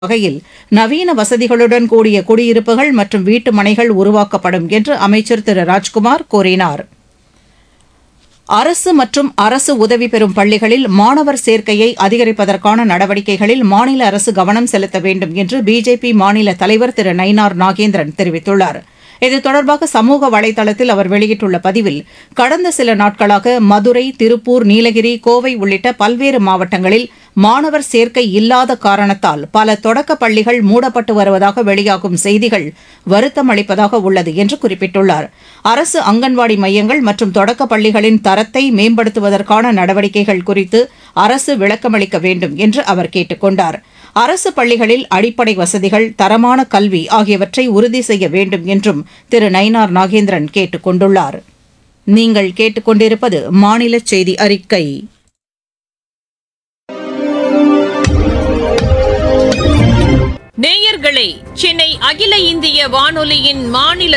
வகையில் நவீன வசதிகளுடன் கூடிய குடியிருப்புகள் மற்றும் வீட்டு மனைகள் உருவாக்கப்படும் என்று அமைச்சர் திரு ராஜ்குமார் கூறினார் அரசு மற்றும் அரசு உதவி பெறும் பள்ளிகளில் மாணவர் சேர்க்கையை அதிகரிப்பதற்கான நடவடிக்கைகளில் மாநில அரசு கவனம் செலுத்த வேண்டும் என்று பிஜேபி மாநில தலைவர் திரு நயினார் நாகேந்திரன் தெரிவித்துள்ளார் இது தொடர்பாக சமூக வலைதளத்தில் அவர் வெளியிட்டுள்ள பதிவில் கடந்த சில நாட்களாக மதுரை திருப்பூர் நீலகிரி கோவை உள்ளிட்ட பல்வேறு மாவட்டங்களில் மாணவர் சேர்க்கை இல்லாத காரணத்தால் பல தொடக்கப் பள்ளிகள் மூடப்பட்டு வருவதாக வெளியாகும் செய்திகள் வருத்தம் அளிப்பதாக உள்ளது என்று குறிப்பிட்டுள்ளார் அரசு அங்கன்வாடி மையங்கள் மற்றும் தொடக்கப் பள்ளிகளின் தரத்தை மேம்படுத்துவதற்கான நடவடிக்கைகள் குறித்து அரசு விளக்கமளிக்க வேண்டும் என்று அவர் கேட்டுக் கொண்டார் அரசு பள்ளிகளில் அடிப்படை வசதிகள் தரமான கல்வி ஆகியவற்றை உறுதி செய்ய வேண்டும் என்றும் திரு நயினார் நாகேந்திரன் கேட்டுக் கொண்டுள்ளார் நீங்கள் கேட்டுக்கொண்டிருப்பது மாநில செய்தி அறிக்கை நேயர்களே சென்னை அகில இந்திய வானொலியின் மாநில